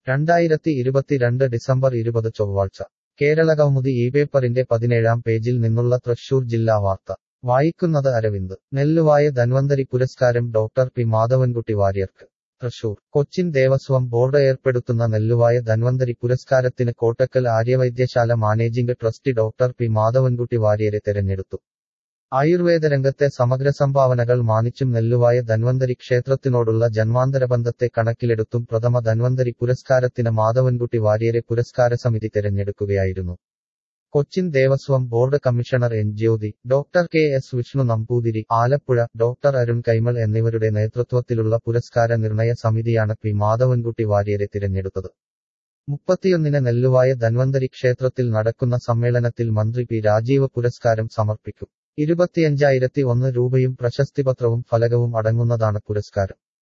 രണ്ടായിരത്തി ഇരുപത്തിരണ്ട് ഡിസംബർ ഇരുപത് ചൊവ്വാഴ്ച കേരള കൗമുദി ഈ പേപ്പറിന്റെ പതിനേഴാം പേജിൽ നിന്നുള്ള തൃശൂർ ജില്ലാ വാർത്ത വായിക്കുന്നത് അരവിന്ദ് നെല്ലുവായ ധന്വന്തരി പുരസ്കാരം ഡോക്ടർ പി മാധവൻകുട്ടി വാര്യർക്ക് തൃശൂർ കൊച്ചിൻ ദേവസ്വം ബോർഡ് ഏർപ്പെടുത്തുന്ന നെല്ലുവായ ധന്വന്തരി പുരസ്കാരത്തിന് Kottakkal Aryavaidyasala managing trustee doctor P Madhavankutty വാര്യരെ തെരഞ്ഞെടുത്തു ആയുർവേദ രംഗത്തെ സമഗ്ര സംഭാവനകൾ മാനിച്ചും നെല്ലുവായ ധന്വന്തരി ക്ഷേത്രത്തിനോടുള്ള ജന്മാന്തര ബന്ധത്തെ കണക്കിലെടുത്തും പ്രഥമ ധന്വന്തരി പുരസ്കാരത്തിന് മാധവൻകുട്ടി വാര്യരെ പുരസ്കാര സമിതി തെരഞ്ഞെടുക്കുകയായിരുന്നു Cochin Devaswom board commissioner N Jyothi doctor K S Vishnu Namboothiri Alappuzha doctor Arun Kaimal എന്നിവരുടെ നേതൃത്വത്തിലുള്ള പുരസ്കാര നിർണയ സമിതിയാണ് പി മാധവൻകുട്ടി വാര്യരെ തിരഞ്ഞെടുത്തത് മുപ്പത്തിയൊന്നിന് നെല്ലുവായ ധന്വന്തരി ക്ഷേത്രത്തിൽ നടക്കുന്ന സമ്മേളനത്തിൽ മന്ത്രി പി രാജീവ് പുരസ്കാരം സമർപ്പിക്കും ഇരുപത്തിയഞ്ചായിരത്തി ഒന്ന് രൂപയും പ്രശസ്തിപത്രവും ഫലകവും അടങ്ങുന്നതാണ് പുരസ്കാരം